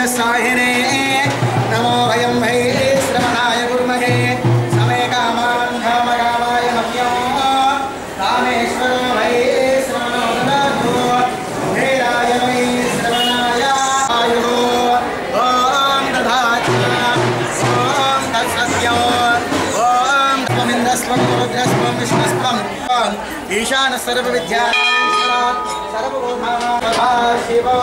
साहिने नमो वयं वै श्रवणाय कुर्महे समे कामान् कामकामाय मह्यो कामेश्वरो वै श्रवणो ददातु हेराय वै श्रवणाय आयुः ॐ दधातु ॐ तत्सत्यो ॐ त्वमिन्द्रस्त्वं रुद्रस्त्वं विष्णुस्त्वं ईशानः सर्वविद्या सर्वभूता शिवा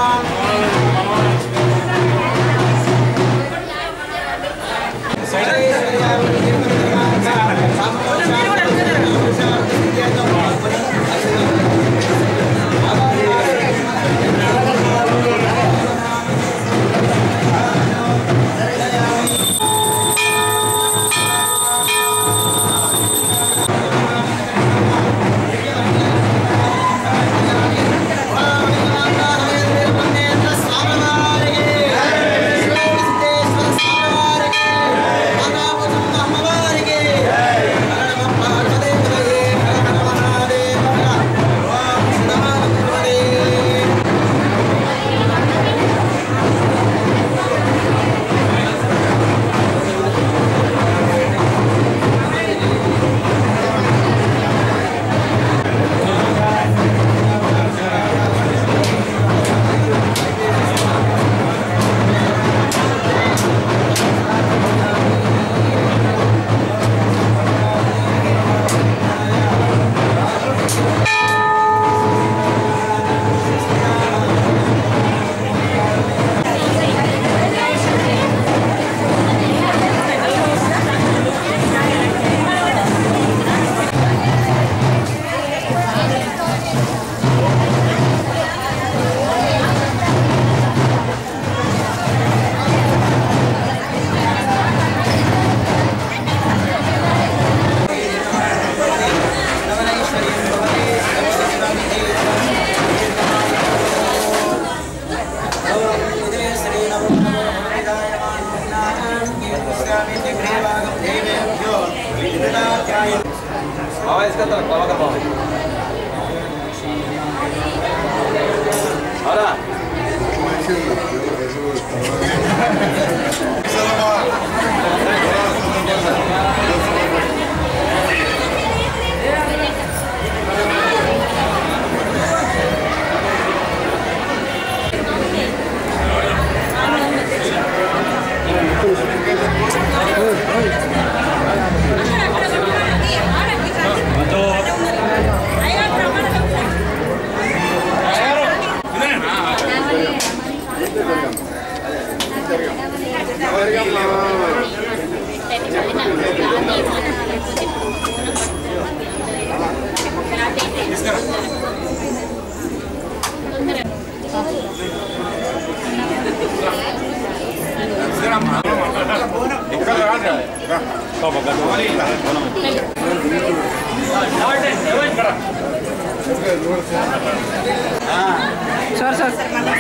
sir sir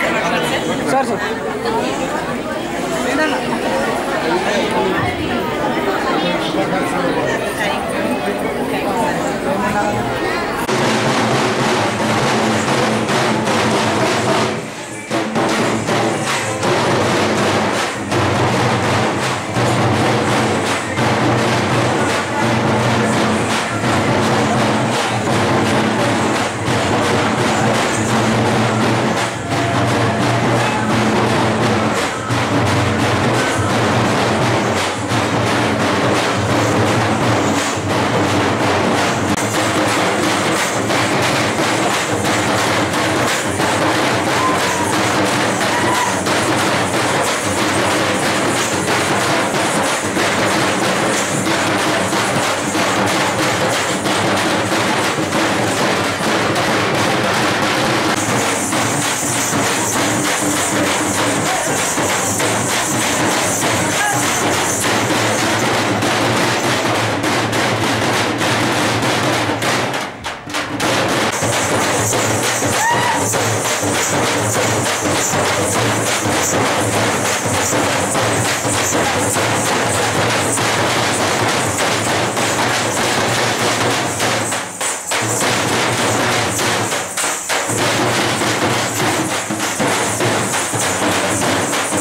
sir sir Thank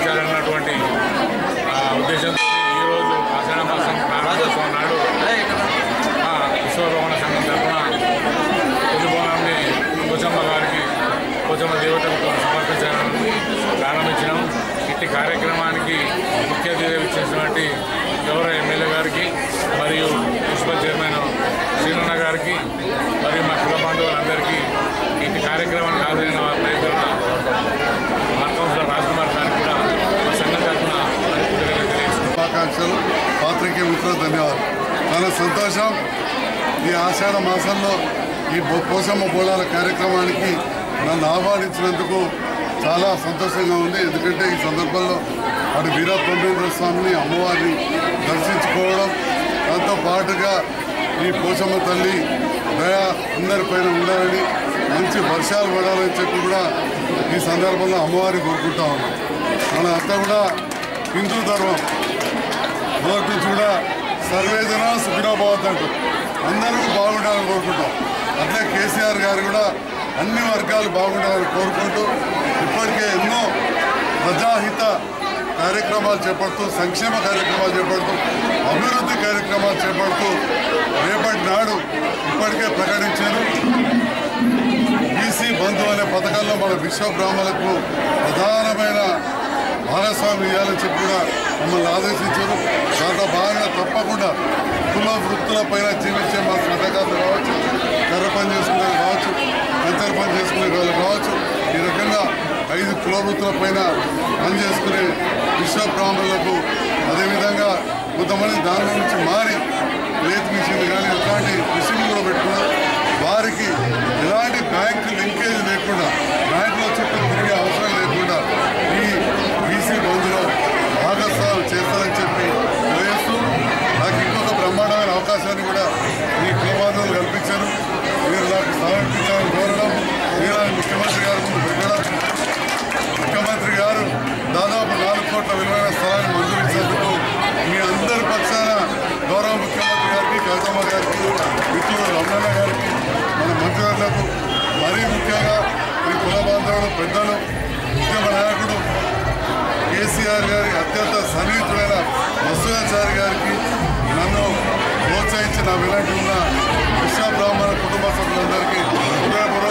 నిర్వహించాలన్నటువంటి ఆ, ఉద్దేశంతో ఈరోజు ఆషాఢ మాసం ప్రారంభోత్సవం నాడు ఆ, విశ్వభవన సంఘం తరఫున పులిబోనాన్ని పోచమ్మ గారికి పోచమ్మ దేవతలకు సమర్పించాలని ప్రారంభించినాం ఇట్టి కార్యక్రమానికి ముఖ్య అతిథిగా ఇచ్చేసినటువంటి గౌరవ ఎమ్మెల్యే గారికి మరియు మున్సిపల్ చైర్మన్ శ్రీనన్న గారికి మరియు మా కుల బాంధవులందరికీ ఇట్టి కార్యక్రమానికి హాజరైన వారి రైతుల మా కౌన్సిలర్ రాజ్కుమార్ గారికి కూడా మా సంఘం తరఫున కృతజ్ఞతలు తెలియజేస్తున్నాం శుభాకాంక్షలు పాత్రికే మిత్రులు ధన్యవాదాలు చాలా సంతోషం ఈ ఆషాఢ మాసంలో ఈ బొ- పోసమ్మ బోళాల కార్యక్రమానికి నన్ను ఆహ్వానించినందుకు చాలా సంతోషంగా ఉంది ఎందుకంటే ఈ సందర్భంలో అటు వీరబ్రహ్మేంద్ర స్వామిని అమ్మవారిని దర్శించుకోవడం దాంతో పాటుగా ఈ పోచమ్మ తల్లి దయ అందరిపైన ఉండాలని మంచి వర్షాలు పడాలని చెప్పి కూడా ఈ సందర్భంలో అమ్మవారిని కోరుకుంటా ఉన్నాం మన అంతా కూడా హిందూ ధర్మం మొదటి నుంచి కూడా సర్వేజన సుఖినోభవత్ అంటూ అందరూ బాగుండాలని కోరుకుంటాం అట్లే కేసీఆర్ గారు కూడా అన్ని వర్గాలు బాగుండాలని కోరుకుంటూ ఇప్పటికే ఎన్నో ప్రజాహిత కార్యక్రమాలు చేపడుతూ సంక్షేమ కార్యక్రమాలు చేపడుతూ అభివృద్ధి కార్యక్రమాలు చేపడుతూ రేపటి నాడు ఇప్పటికే ప్రకటించారు బీసీ బంధు అనే పథకంలో మన విశ్వ బ్రాహ్మణులకు ప్రధానమైన భాగస్వామి ఇవ్వాలని చెప్పి కూడా మమ్మల్ని ఆదేశించారు దాంట్లో భాగంగా తప్పకుండా కుల వృత్తుల పైన జీవించే మా శ్రద్ధకారులు కావచ్చు కర్ర పని చేసుకునే కావచ్చు కంచర పని చేసుకునే వాళ్ళు కావచ్చు ఈ రకంగా ఐదు కుల వృత్తుల పైన పని చేసుకునే విశ్వ బ్రాహ్మణులకు అదేవిధంగా కొంతమంది దాని నుంచి మారి లేత్ మిషన్ కానీ అట్లాంటి మిషన్ కూడా పెట్టుకున్నారు వారికి ఎలాంటి బ్యాంక్ లింకేజ్ లేకుండా బ్యాంకులో చుట్టూ తిరిగే అవసరం లేకుండా ఈ బీసీ బంధులో భాగస్వామ్యం చేస్తారని చెప్పి తెలియస్తూ నాకు ఇంకొక బ్రహ్మాండమైన అవకాశాన్ని కూడా ఈ కులబాంధవులు కల్పించారు మీరు నాకు సమర్పించాలని కోరడం మీరు ముఖ్యమంత్రి గారు ముందు పెట్టడం ముఖ్యమంత్రి గారు దాదాపు నాలుగు కోట్ల విలువైన స్థలాన్ని మంజూరు ఇచ్చేందుకు మీ అందరి పక్షాన గౌరవ ముఖ్యమంత్రి గారికి కవితమ్మ గారికి మిత్రుడు రమణ గారికి మన మంత్రివర్లకు మరీ ముఖ్యంగా ఈ కుల బాంధవులు పెద్దలు ఉద్యమ నాయకుడు కేసీఆర్ గారి అత్యంత సన్నిహితుడైన మసూయాచారి గారికి నన్ను ప్రోత్సహించిన వినటి ఉన్న విశ్వ బ్రాహ్మణ కుటుంబ సభ్యులందరికీ హృదయపూర్వక